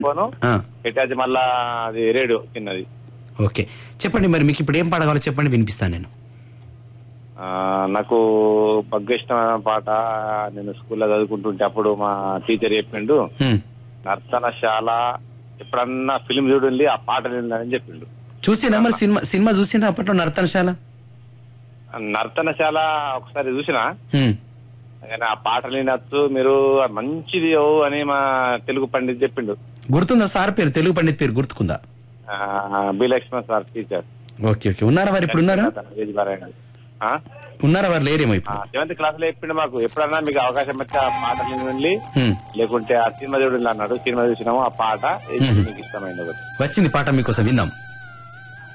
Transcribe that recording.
Phone ఆ, పెట్టాచి మళ్ళా అది రేడియో చిన్నది ఓకే చెప్పండి మరి మీకు ఇప్పుడు ఏం పాట కావాలో చెప్పండి వినిపిస్తాను నేను ఆ, నాకు బగ్గు ఇష్టమైన పాట నేను స్కూల్లో చదువుకుంటుంటే అప్పుడు మా టీచర్ చెప్పిండు హ్మ్. నర్తనశాల ఎప్పుడన్నా ఫిలిం చూడండి ఆ పాట విన్నానని చెప్పిండు చూసినా మరి సినిమా సినిమా చూసినా అప్పట్లో నర్తనశాల నర్తనశాల ఒకసారి చూసినా హ్మ్. కానీ ఆ పాటలు వినొచ్చు మీరు మంచిది ఓ అని మా తెలుగు పండిత్ చెప్పిండు గుర్తుందా సార్ పేరు తెలుగు పండిత్ పేరు గుర్తుకుందా ఆ, B Laxman sir teacher okay okay ఉన్నారా వారు ఇప్పుడు ఉన్నారా ఉన్నారా వారు లేరేమో ఇప్పుడు సెవెంత్ క్లాస్ లో చెప్పిండు మాకు ఎప్పుడన్నా మీకు అవకాశం వచ్చి ఆ పాటలు వెళ్ళి హ్మ్. లేకుంటే ఆ సినిమా చూడండి అన్నాడు సినిమా చూసినాము ఆ పాట ఇది మీకు ఇష్టమైంది ఒకటి వచ్చింది పాట మీకోసం విందాం